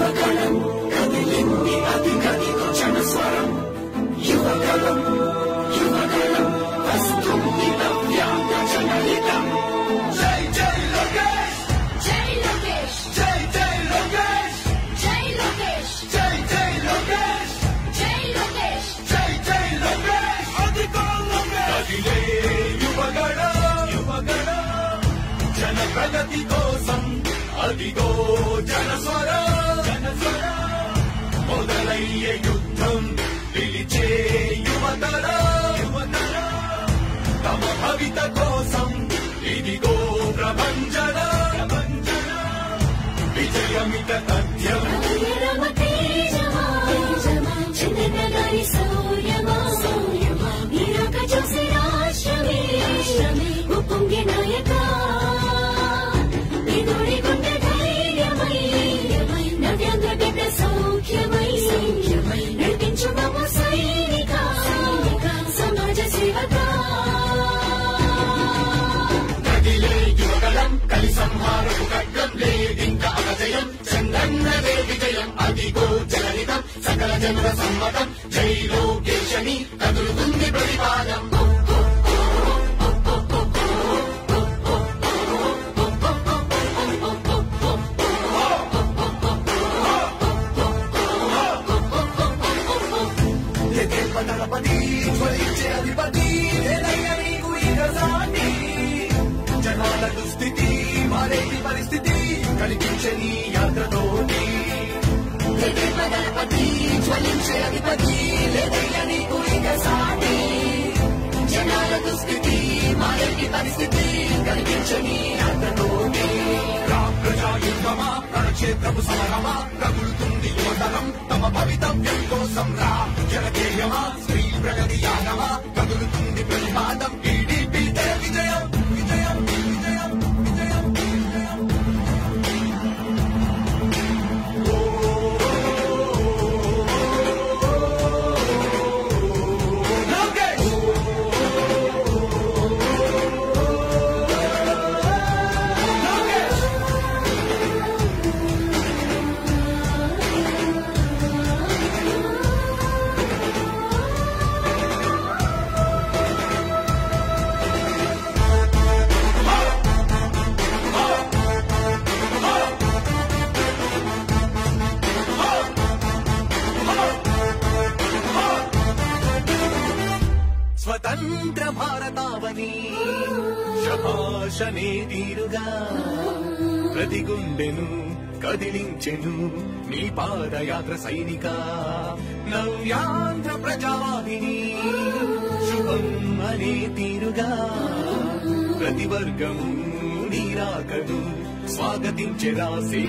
యువగళం కదిలింది అది గదిగో జనస్వరం యువగళం యువగళం వస్తుంది నవ్యాంగ జనహితం జై జై లోకేష్ జై లోకేష్ జై జై లోకేష్ జై లోకేష్ జై జై లోకేష్ జై లోకేష్ జై జై లోకేష్ అధికో లోకేష్ కదిలే యువగళం యువగళం జన ప్రగతి కోసం అదిగో జనస్వర జనస్వర మొదలయ్యే యుద్ధం పిలిచే యువతర యువతర తమ భవిత కోసం ఇదిగో ప్రభంజన ప్రభంజన విజయమిత తథ్యం రమ తేజమా చంద్రన గారి సౌర్యమా నీరాక చూసి రాష్ట్రమే ఉప్పొంగే నాయక నిదుడి గుండె ధైర్యమై నవ్యాంధ్ర బిడ్డ సౌఖ్యమై నడిపించు మమ సైనిక సమాజ సేవక కదిలే యువగలం కలి సంహారపు ఖడ్గం లేదింక అపజయం చంద్రన్నదే విజయం అదిగో జనహితం సకల జనుల సమ్మతం జై లోకేశని కదులుతుంది ప్రతిపాదం దళపతి జ్వలించే అధిపతి లేదయ్య నీకు ఇక సాటి జనాల దుస్థితి మారేటి పరిస్థితి కనిపించని యాత్రతోటి దళపతి జ్వలించే అధిపతి లేదయ్య నీకు ఇక సాటి జనాల దుస్థితి మారేటి పరిస్థితి కనిపించని యాత్రతోటి ప్రజాయుద్ధమా రణక్షేత్రపు సమరమా రగులుతుంది యువతరం తమ భవితవ్యం కోసం రా జనకేయమా స్త్రీ ప్రగతి యాగమా కదులుతుంది ప్రతిపాదం టీడీపీ విజయం విజయం విజయం విజయం విజయం లోకేష్ లోకేష్ స్వతంత్ర భారతావని శభాషనే తీరుగా ప్రతి గుండెను కదిలించెను నీ పాదయాత్ర సైనిక నవ్యాంధ్ర ప్రజావాహిని శుభం అనే తీరుగా ప్రతి వర్గము నీరాకను స్వాగతించెరాసే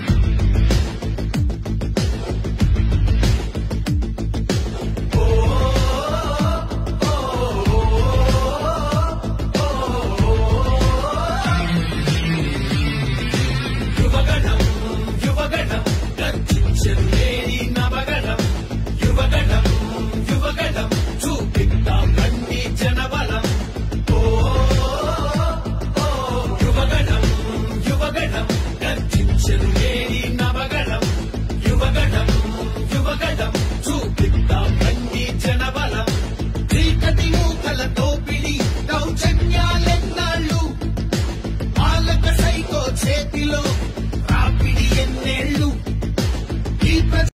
యువగణం యువగణం గర్జించే నవగణం యువగణం యువగణం చూపిద్దాం రండి జనబలం ఓ ఓ, యువగణం యువగణం గర్జించే నవగణం యువగణం యువగణం చూపిద్దాం రండి జనబలం చీకటి మూకల దోపిడి దౌర్జన్యాలెన్నాళ్ళు పాలక సైకో చేతిలో రాపిడి ఎన్నేళ్ళు ఈ ప్ర-